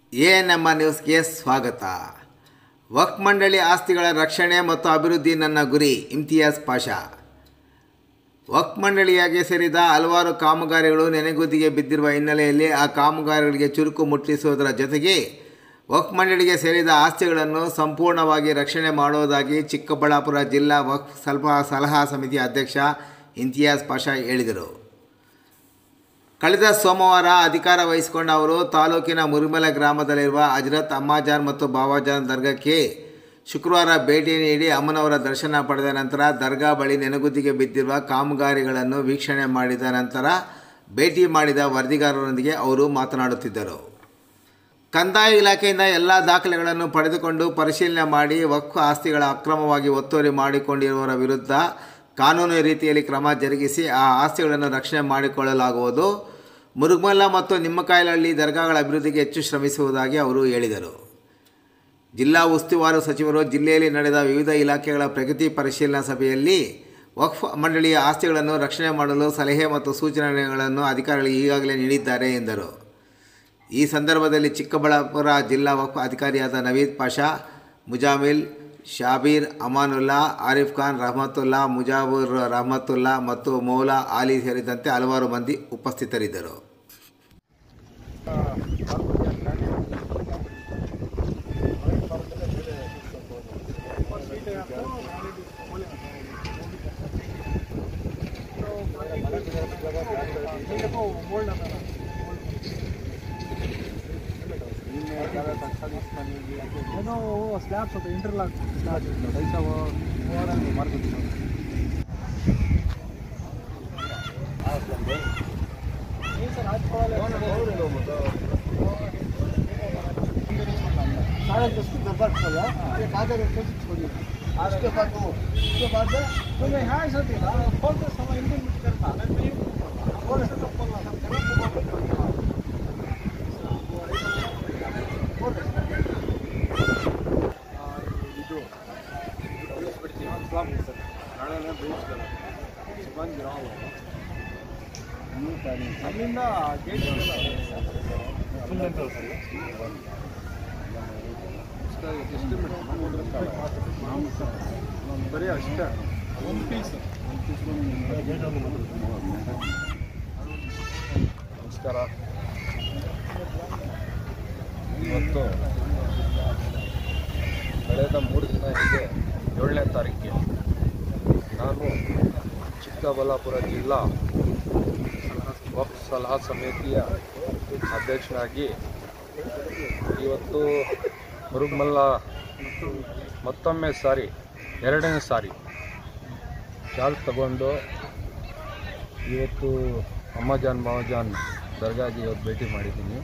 A ನಮ್ಮ ನ್ಯೂಸ್ಗೆ ಸ್ವಾಗತ ವಕ್ಫ್ ಮಂಡಳಿ ಆಸ್ತಿಗಳ ರಕ್ಷಣೆ ಮತ್ತು ಅಭಿವೃದ್ಧಿ ನನ್ನ ಗುರಿ ಇಮ್ತಿಯಾಜ್ ಪಾಷಾ ವಕ್ಫ್ ಮಂಡಳಿಯಾಗಿ ಸೇರಿದ ಹಲವಾರು ಕಾಮಗಾರಿಗಳು ನೆನೆಗುದಿಗೆ ಬಿದ್ದಿರುವ ಹಿನ್ನೆಲೆಯಲ್ಲಿ ಆ ಕಾಮಗಾರಿಗಳಿಗೆ ಚುರುಕು ಮುಟ್ಟಿಸುವುದರ ಜೊತೆಗೆ ವಕ್ಫ್ ಮಂಡಳಿಗೆ ಸೇರಿದ ಆಸ್ತಿಗಳನ್ನು ಸಂಪೂರ್ಣವಾಗಿ ರಕ್ಷಣೆ ಮಾಡುವುದಾಗಿ ಚಿಕ್ಕಬಳ್ಳಾಪುರ ಜಿಲ್ಲಾ ವಕ್ಫ್ ಸ್ವಲ್ಪ ಸಲಹಾ ಸಮಿತಿ ಅಧ್ಯಕ್ಷ ಇಮ್ತಿಯಾಜ್ ಪಾಷಾ ಹೇಳಿದರು ಕಳೆದ ಸೋಮವಾರ ಅಧಿಕಾರ ವಹಿಸಿಕೊಂಡ ಅವರು ತಾಲೂಕಿನ ಮುರಿಮಲ ಗ್ರಾಮದಲ್ಲಿರುವ ಹಜರತ್ ಅಮ್ಮಾಜಾನ್ ಮತ್ತು ಬಾವಾಜಾನ್ ದರ್ಗಾಕ್ಕೆ ಶುಕ್ರವಾರ ಭೇಟಿ ನೀಡಿ ಅಮ್ಮನವರ ದರ್ಶನ ಪಡೆದ ನಂತರ ದರ್ಗಾ ಬಳಿ ನೆನಗುದಿಗೆ ಬಿದ್ದಿರುವ ಕಾಮಗಾರಿಗಳನ್ನು ವೀಕ್ಷಣೆ ಮಾಡಿದ ನಂತರ ಭೇಟಿ ಮಾಡಿದ ವರದಿಗಾರರೊಂದಿಗೆ ಅವರು ಮಾತನಾಡುತ್ತಿದ್ದರು ಕಂದಾಯ ಇಲಾಖೆಯಿಂದ ಎಲ್ಲ ದಾಖಲೆಗಳನ್ನು ಪಡೆದುಕೊಂಡು ಪರಿಶೀಲನೆ ಮಾಡಿ ವಕ್ಫ್ ಆಸ್ತಿಗಳ ಅಕ್ರಮವಾಗಿ ಒತ್ತುವರಿ ಮಾಡಿಕೊಂಡಿರುವವರ ವಿರುದ್ಧ ಕಾನೂನು ರೀತಿಯಲ್ಲಿ ಕ್ರಮ ಜರುಗಿಸಿ ಆ ಆಸ್ತಿಗಳನ್ನು ರಕ್ಷಣೆ ಮಾಡಿಕೊಳ್ಳಲಾಗುವುದು ಮುರುಗಮಲ್ಲ ಮತ್ತು ನಿಮ್ಮಕಾಯಲಹಳ್ಳಿ ದರ್ಗಾಗಳ ಅಭಿವೃದ್ಧಿಗೆ ಹೆಚ್ಚು ಶ್ರಮಿಸುವುದಾಗಿ ಅವರು ಹೇಳಿದರು ಜಿಲ್ಲಾ ಉಸ್ತುವಾರಿ ಸಚಿವರು ಜಿಲ್ಲೆಯಲ್ಲಿ ನಡೆದ ವಿವಿಧ ಇಲಾಖೆಗಳ ಪ್ರಗತಿ ಪರಿಶೀಲನಾ ಸಭೆಯಲ್ಲಿ ವಕ್ಫ್ ಮಂಡಳಿಯ ಆಸ್ತಿಗಳನ್ನು ರಕ್ಷಣೆ ಮಾಡಲು ಸಲಹೆ ಮತ್ತು ಸೂಚನೆಗಳನ್ನು ಅಧಿಕಾರಿಗಳಿಗೆ ಈಗಾಗಲೇ ನೀಡಿದ್ದಾರೆ ಎಂದರು ಈ ಸಂದರ್ಭದಲ್ಲಿ ಚಿಕ್ಕಬಳ್ಳಾಪುರ ಜಿಲ್ಲಾ ವಕ್ಫ್ ಅಧಿಕಾರಿಯಾದ ನವೀದ್ ಪಾಷಾ ಮುಜಾಮಿಲ್ ಶಾಬೀರ್ ಅಮಾನುಲ್ಲಾ ಆರಿಫ್ ಖಾನ್ ರಹಮತುಲ್ಲಾ ಮುಜಾಬುರ್ ರಹಮತುಲ್ಲಾ ಮತ್ತು ಮೌಲಾ ಆಲಿ ಸೇರಿದಂತೆ ಹಲವಾರು ಮಂದಿ ಉಪಸ್ಥಿತರಿದ್ದರು ಏನೋ ಸ್ಲ್ಯಾಬ್ಸ್ ಅದು ಇಂಟರ್ಲಾಕ್ ಸ್ಲ್ಯಾಬ್ ಪೈಸಾ ಮಾರ್ಕೆಟ್ साढ़े दस की दरबार खोला एक आधा घंटे से छोड़ी उसके बाद वो उसके बाद तो मैं यहाँ ऐसा था खोलते समय इंडियन मिट करता मैं नहीं खोल से तो खोलना था ಇದು ನಾಳೆ ಬೇಯಿಸ್ತಾರೆ ಅಲ್ಲಿಂದ ಗೇಟ್ ಬರೀ ಅಷ್ಟೇ ಒಂದು ಪೀಸ್ ನಮಸ್ಕಾರ ಇವತ್ತು ಕಳೆದ ಮೂರು ದಿನ ಹಿಂದೆ ಏಳನೇ ತಾರೀಕಿಗೆ ನಾನು ಚಿಕ್ಕಬಳ್ಳಾಪುರ ಜಿಲ್ಲಾ ವಕ್ಫ್ ಸಲಹಾ ಸಮಿತಿಯ ಅಧ್ಯಕ್ಷನಾಗಿ ಇವತ್ತು ಮುರುಗಮಲ್ಲ ಮತ್ತೊಮ್ಮೆ ಸಾರಿ ಎರಡನೇ ಸಾರಿ ಚಾರ್ಜ್ ತಗೊಂಡು ಇವತ್ತು ಅಮ್ಮಜಾನ್ ಬಾವಜಾನ್ ದರ್ಗಾಗೆ ಇವತ್ತು ಭೇಟಿ ಮಾಡಿದ್ದೀನಿ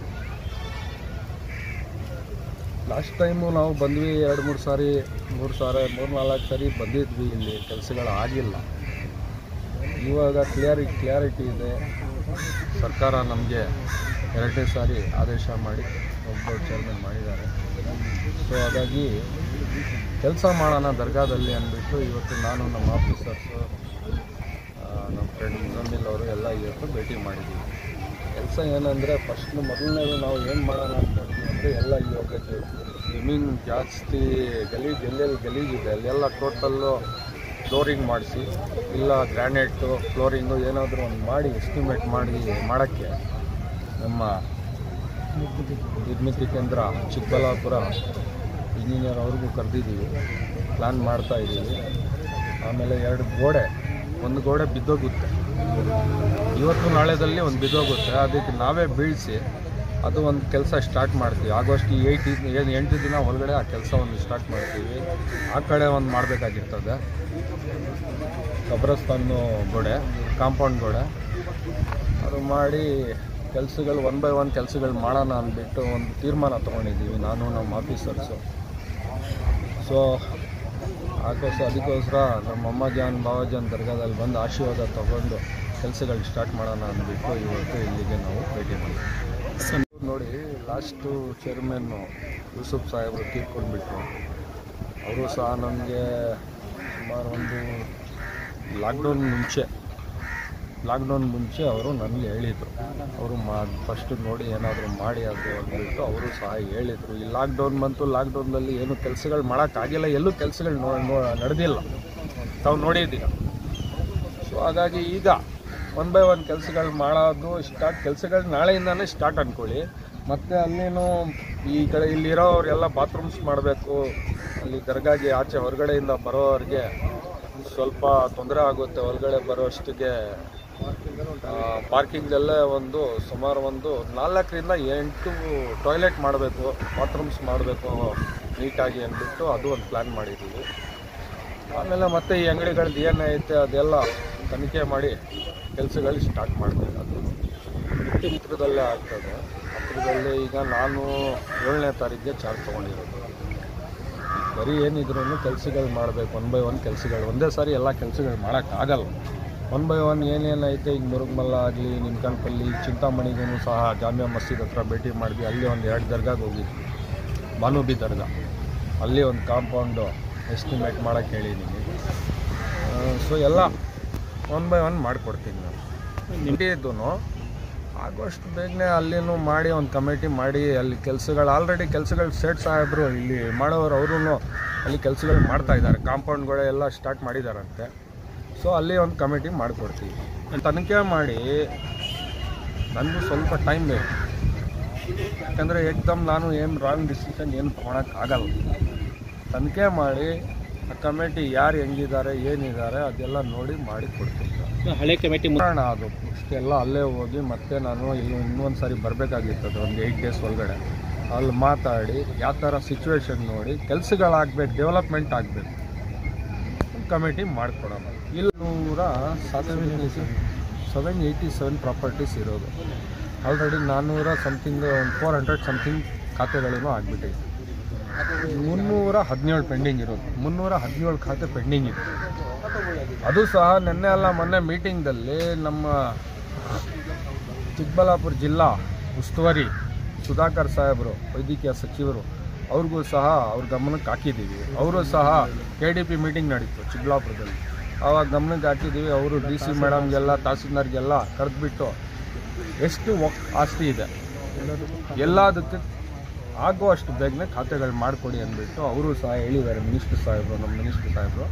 ಲಾಸ್ಟ್ ಟೈಮು ನಾವು ಬಂದ್ವಿ ಎರಡು ಮೂರು ಸಾರಿ ಮೂರು ಸಾರಿ ಮೂರು ನಾಲ್ಕು ಸಾರಿ ಬಂದಿದ್ವಿ ಇಲ್ಲಿ ಕೆಲಸಗಳು ಆಗಿಲ್ಲ ಇವಾಗ ಕ್ಲಿಯರಿ ಕ್ಲಿಯಾರಿಟಿ ಇದೆ ಸರ್ಕಾರ ನಮಗೆ ಎರಡನೇ ಸಾರಿ ಆದೇಶ ಮಾಡಿ ಒಬ್ಬ ಚೇರ್ಮನ್ ಮಾಡಿದ್ದಾರೆ ಸೊ ಹಾಗಾಗಿ ಕೆಲಸ ಮಾಡೋಣ ದರ್ಗಾದಲ್ಲಿ ಅಂದ್ಬಿಟ್ಟು ಇವತ್ತು ನಾನು ನಮ್ಮ ಆಫೀಸರ್ಸು ನಮ್ಮ ಫ್ರೆಂಡ್ ಮುಜಮ್ಮಿಲ್ ಅವರು ಎಲ್ಲ ಇವತ್ತು ಭೇಟಿ ಮಾಡಿದ್ದೀವಿ ಕೆಲಸ ಏನಂದರೆ ಫಸ್ಟ್ ಮೊದಲನೇದು ನಾವು ಏನು ಮಾಡೋಣ ಅಂದ್ಕೊಂಡ್ವಿ ಅಂದರೆ ಎಲ್ಲ ಇವಾಗ ಸ್ವಿಮ್ಮಿಂಗ್ ಜಾಸ್ತಿ ಗಲೀಜು ಎಲ್ಲೆಲ್ಲಿ ಗಲೀಜಿದೆ ಅಲ್ಲೆಲ್ಲ ಟೋಟಲ್ಲು ಫ್ಲೋರಿಂಗ್ ಮಾಡಿಸಿ ಇಲ್ಲ ಗ್ರ್ಯಾನೈಟು ಫ್ಲೋರಿಂಗು ಏನಾದರೂ ಒಂದು ಮಾಡಿ ಎಸ್ಟಿಮೇಟ್ ಮಾಡಿ ಮಾಡೋಕ್ಕೆ ನಮ್ಮ ನಿರ್ಮಿತಿ ಕೇಂದ್ರ ಚಿಕ್ಕಬಳ್ಳಾಪುರ ಇಂಜಿನಿಯರ್ ಅವ್ರಿಗೂ ಕರೆದಿದ್ದೀವಿ ಪ್ಲ್ಯಾನ್ ಮಾಡ್ತಾ ಇದ್ದೀವಿ ಆಮೇಲೆ ಎರಡು ಗೋಡೆ ಒಂದು ಗೋಡೆ ಬಿದ್ದೋಗುತ್ತೆ ಇವತ್ತು ನಾಳೆದಲ್ಲಿ ಒಂದು ಬಿದ್ದೋಗುತ್ತೆ ಅದಕ್ಕೆ ನಾವೇ ಬೀಳಿಸಿ ಅದು ಒಂದು ಕೆಲಸ ಸ್ಟಾರ್ಟ್ ಮಾಡ್ತೀವಿ ಆಗೋಸ್ಟ್ ಏಯ್ಟ್ ಏನು ಎಂಟು ದಿನ ಒಳಗಡೆ ಆ ಕೆಲಸವನ್ನು ಸ್ಟಾರ್ಟ್ ಮಾಡ್ತೀವಿ ಆ ಕಡೆ ಒಂದು ಮಾಡಬೇಕಾಗಿರ್ತದೆ ಕಬ್ರಸ್ತಾನು ಗೋಡೆ ಕಾಂಪೌಂಡ್ ಗೋಡೆ ಅದು ಮಾಡಿ ಕೆಲಸಗಳು ಒನ್ ಬೈ ಒನ್ ಕೆಲಸಗಳು ಮಾಡೋಣ ಅಂದ್ಬಿಟ್ಟು ಒಂದು ತೀರ್ಮಾನ ತೊಗೊಂಡಿದ್ದೀವಿ ನಾನು ನಮ್ಮ ಆಫೀಸರ್ಸು ಸೊ ಅದಕ್ಕೋಸ್ಕರ ಅದಕ್ಕೋಸ್ಕರ ನಮ್ಮ ಅಮ್ಮಜಾನ್ ಬಾವಾಜಾನ್ ದರ್ಗಾದಲ್ಲಿ ಬಂದು ಆಶೀರ್ವಾದ ತಗೊಂಡು ಕೆಲಸಗಳು ಸ್ಟಾರ್ಟ್ ಮಾಡೋಣ ಅಂದ್ಬಿಟ್ಟು ಇವತ್ತು ಇಲ್ಲಿಗೆ ನಾವು ಭೇಟಿ ಮಾಡಿದ್ವಿ ನೋಡಿ ಲಾಸ್ಟು ಚೇರ್ಮನ್ನು ಯೂಸುಫ್ ಸಾಹೇಬರು ತೀರ್ಕೊಂಡ್ಬಿಟ್ರು ಅವರು ಸಹ ನನಗೆ ಸುಮಾರು ಒಂದು ಲಾಕ್ಡೌನ್ ಮುಂಚೆ ಲಾಕ್ಡೌನ್ ಮುಂಚೆ ಅವರು ನನಗೆ ಹೇಳಿದರು ಅವರು ಮಾ ಫಸ್ಟ್ ನೋಡಿ ಏನಾದರೂ ಮಾಡಿ ಅದು ಅಂದ್ಬಿಟ್ಟು ಅವರು ಸಹ ಹೇಳಿದರು ಈ ಲಾಕ್ಡೌನ್ ಬಂತು ಲಾಕ್ಡೌನ್ನಲ್ಲಿ ಏನು ಕೆಲಸಗಳು ಮಾಡೋಕ್ಕಾಗಿಲ್ಲ ಎಲ್ಲೂ ಕೆಲಸಗಳು ನೋ ನೋ ನಡೆದಿಲ್ಲ ತಾವು ನೋಡಿದ್ದೀರ ಸೊ ಹಾಗಾಗಿ ಈಗ ಒನ್ ಬೈ ಒನ್ ಕೆಲಸಗಳು ಮಾಡೋದು ಸ್ಟಾರ್ಟ್ ಕೆಲಸಗಳು ನಾಳೆಯಿಂದನೇ ಸ್ಟಾರ್ಟ್ ಅಂದ್ಕೊಳ್ಳಿ ಮತ್ತು ಅಲ್ಲೇನು ಈ ಕಡೆ ಇಲ್ಲಿರೋರೆಲ್ಲ ಬಾತ್ರೂಮ್ಸ್ ಮಾಡಬೇಕು ಅಲ್ಲಿ ದರ್ಗಾಗೆ ಆಚೆ ಹೊರಗಡೆಯಿಂದ ಬರೋರಿಗೆ ಸ್ವಲ್ಪ ತೊಂದರೆ ಆಗುತ್ತೆ ಹೊರಗಡೆ ಬರೋಷ್ಟಿಗೆ ಪಾರ್ಕಿಂಗಲ್ಲೇ ಒಂದು ಸುಮಾರು ಒಂದು ನಾಲ್ಕರಿಂದ ಎಂಟು ಟಾಯ್ಲೆಟ್ ಮಾಡಬೇಕು ಬಾತ್ರೂಮ್ಸ್ ಮಾಡಬೇಕು ನೀಟಾಗಿ ಅಂದ್ಬಿಟ್ಟು ಅದು ಒಂದು ಪ್ಲ್ಯಾನ್ ಮಾಡಿದ್ದೀವಿ ಆಮೇಲೆ ಮತ್ತೆ ಈ ಅಂಗಡಿಗಳದ್ದು ಏನೈತೆ ಅದೆಲ್ಲ ತನಿಖೆ ಮಾಡಿ ಕೆಲಸಗಳು ಸ್ಟಾರ್ಟ್ ಮಾಡಬೇಕು ಅದು ವೃತ್ತಿ ಹತ್ರದಲ್ಲೇ ಆಗ್ತದೆ ಹತ್ರದಲ್ಲೇ ಈಗ ನಾನು ಏಳನೇ ತಾರೀಕಿಗೆ ಚಾರ್ಜ್ ತೊಗೊಂಡಿರೋದು ಬರೀ ಏನಿದ್ರು ಕೆಲಸಗಳು ಮಾಡಬೇಕು ಒನ್ ಬೈ ಒನ್ ಕೆಲಸಗಳು ಒಂದೇ ಸಾರಿ ಎಲ್ಲ ಕೆಲಸಗಳು ಮಾಡೋಕ್ಕಾಗಲ್ಲ ಒನ್ ಬೈ ಒನ್ ಏನೇನೈತೆ ಈಗ ಮುರುಗಮಲ್ಲ ಆಗಲಿ ನಿಮ್ಕನ್ಪಲ್ಲಿ ಚಿಂತಾಮಣಿಗೂ ಸಹ ಜಾಮಿಯಾ ಮಸೀದ್ ಹತ್ರ ಭೇಟಿ ಮಾಡಿದ್ವಿ ಅಲ್ಲಿ ಒಂದು ಎರಡು ದರ್ಗಾಗೆ ಹೋಗಿದ್ವಿ ಬಾನುಬಿ ದರ್ಗಾ ಅಲ್ಲಿ ಒಂದು ಕಾಂಪೌಂಡು ಎಸ್ಟಿಮೇಟ್ ಮಾಡೋಕ್ಕೆ ಹೇಳಿದ್ದೀನಿ ಸೊ ಎಲ್ಲ ಒನ್ ಬೈ ಒನ್ ಮಾಡಿಕೊಡ್ತೀನಿ ನಾನು ನಿಂಡಿದ್ದು ಆಗೋಷ್ಟು ಬೇಗನೆ ಅಲ್ಲಿನೂ ಮಾಡಿ ಒಂದು ಕಮಿಟಿ ಮಾಡಿ ಅಲ್ಲಿ ಕೆಲಸಗಳು ಆಲ್ರೆಡಿ ಕೆಲಸಗಳು ಸೇಟ್ ಸಾಹೇಬರು ಇಲ್ಲಿ ಮಾಡೋರು ಅವರು ಅಲ್ಲಿ ಕೆಲಸಗಳು ಮಾಡ್ತಾ ಇದ್ದಾರೆ ಕಾಂಪೌಂಡ್ಗಳು ಎಲ್ಲ ಸ್ಟಾರ್ಟ್ ಮಾಡಿದಾರಂತೆ ಸೊ ಅಲ್ಲಿ ಒಂದು ಕಮಿಟಿ ಮಾಡಿಕೊಡ್ತೀವಿ ತನಿಖೆ ಮಾಡಿ ನನಗೂ ಸ್ವಲ್ಪ ಟೈಮ್ ಬೇಕು ಯಾಕಂದರೆ ಏಕ್ದಮ್ ನಾನು ಏನು ರಾಂಗ್ ಡಿಸಿಷನ್ ಏನು ತೊಗೊಳಕ್ಕಾಗಲ್ಲ ತನಿಖೆ ಮಾಡಿ ಆ ಕಮಿಟಿ ಯಾರು ಹೆಂಗಿದ್ದಾರೆ ಏನಿದ್ದಾರೆ ಅದೆಲ್ಲ ನೋಡಿ ಮಾಡಿ ಕೊಡ್ತೀನಿ ಹಳೆ ಕಮಿಟಿ ಕಾರಣ ಅದು ಇಷ್ಟೆಲ್ಲ ಅಲ್ಲೇ ಹೋಗಿ ಮತ್ತೆ ನಾನು ಇಲ್ಲಿ ಇನ್ನೊಂದು ಸಾರಿ ಬರಬೇಕಾಗಿತ್ತು ಅದು ಒಂದು ಏಯ್ಟ್ ಡೇಸ್ ಒಳಗಡೆ ಅಲ್ಲಿ ಮಾತಾಡಿ ಯಾವ ಥರ ಸಿಚುವೇಶನ್ ನೋಡಿ ಕೆಲಸಗಳಾಗಬೇಕು ಡೆವಲಪ್ಮೆಂಟ್ ಆಗಬೇಕು ಕಮಿಟಿ ಮಾಡಿಕೊಡೋಣ ಇಲ್ಲಿ ನೂರ seven seven eighty seven properties ಇರೋದು ಆಲ್ರೆಡಿ ನಾನ್ನೂರ ಸಮಥಿಂಗ್ ಒಂದು ಫೋರ್ ಹಂಡ್ರೆಡ್ ಸಮಥಿಂಗ್ ಖಾತೆಗಳೂ ಆಗಿಬಿಟ್ಟಿದೆ ಮುನ್ನೂರ ಹದಿನೇಳು ಪೆಂಡಿಂಗ್ ಇರೋದು ಮುನ್ನೂರ ಹದಿನೇಳು ಖಾತೆ ಪೆಂಡಿಂಗ್ ಇದೆ ಅದು ಸಹ ನಿನ್ನೆ ಅಲ್ಲ ಮೊನ್ನೆ ಮೀಟಿಂಗ್ದಲ್ಲಿ ನಮ್ಮ ಚಿಕ್ಕಬಳ್ಳಾಪುರ ಜಿಲ್ಲಾ ಉಸ್ತುವಾರಿ ಸುಧಾಕರ್ ಸಾಹೇಬರು ವೈದ್ಯಕೀಯ ಸಚಿವರು ಅವ್ರಿಗೂ ಸಹ ಅವ್ರ ಗಮನಕ್ಕೆ ಹಾಕಿದ್ದೀವಿ ಅವರು ಸಹ ಕೆ ಡಿ ಪಿ ಮೀಟಿಂಗ್ ನಡೀತು ಚಿಕ್ಕಬಳ್ಳಾಪುರದಲ್ಲಿ ಆವಾಗ ಗಮನಕ್ಕೆ ಹಾಕಿದ್ದೀವಿ ಅವರು ಡಿ ಸಿ ಮೇಡಮ್ಗೆಲ್ಲ ತಹಸೀಲ್ದಾರ್ಗೆಲ್ಲ ಕರೆದ್ಬಿಟ್ಟು ಎಷ್ಟು ಒಕ್- ಆಸ್ತಿ ಇದೆ ಎಲ್ಲದಕ್ಕೆ ಆಗುವಷ್ಟು ಬೇಗನೆ ಖಾತೆಗಳು ಮಾಡಿಕೊಡಿ ಅಂದ್ಬಿಟ್ಟು ಅವರು ಸಹ ಹೇಳಿದ್ದಾರೆ ಮಿನಿಸ್ಟರ್ ಸಾಹೇಬರು ನಮ್ಮ ಮಿನಿಸ್ಟರ್ ಸಾಹೇಬರು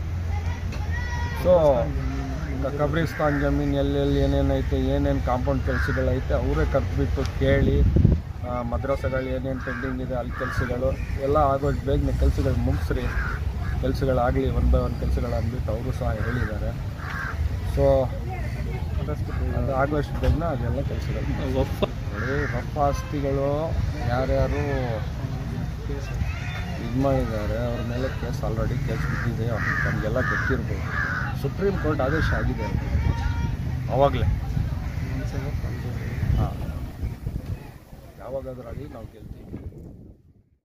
ಸೊ ಕಬ್ರಿಸ್ತಾನ್ ಜಮೀನು ಎಲ್ಲೆಲ್ಲಿ ಏನೇನೈತೆ ಏನೇನು ಕಾಂಪೌಂಡ್ ಕೆಲಸಗಳೈತೆ ಅವರೇ ಕರೆದ್ಬಿಟ್ಟು ಕೇಳಿ ಆ, ಮದ್ರಸಗಳು ಏನೇನು ಪೆಂಡಿಂಗ್ ಇದೆ ಅಲ್ಲಿ ಕೆಲಸಗಳು ಎಲ್ಲ ಆಗೋಷ್ಟು ಬೇಗನೆ ಕೆಲಸಗಳು ಮುಗಿಸ್ರಿ ಕೆಲಸಗಳಾಗಲಿ ಒನ್ ಬೈ ಒನ್ ಕೆಲಸಗಳು ಅಂದ್ಬಿಟ್ಟು ಅವರು ಸಹ ಹೇಳಿದ್ದಾರೆ ಸೊ ಅದು ಆಗುವಷ್ಟು ಬೇಗನೆ ಅದೆಲ್ಲ ಕೆಲಸಗಳು ಒಪ್ಪ ನೋಡಿ ರಫ್ ಆಸ್ತಿಗಳು ಯಾರ್ಯಾರು ಇದು ಮಾಡಿದ್ದಾರೆ ಅವ್ರ ಮೇಲೆ ಕೇಸ್ ಆಲ್ರೆಡಿ ಕೇಸ್ ಬಿದ್ದಿದೆ ನಮಗೆಲ್ಲ ಗೊತ್ತಿರ್ಬೋದು ಸುಪ್ರೀಂ ಕೋರ್ಟ್ ಆದೇಶ ಆಗಿದೆ ಅವಾಗಲೇ ಹಾಂ ಯಾವಾಗಾದ್ರೂ ಆಗಲಿ ನಾವು ಗೆಲ್ತೀವಿ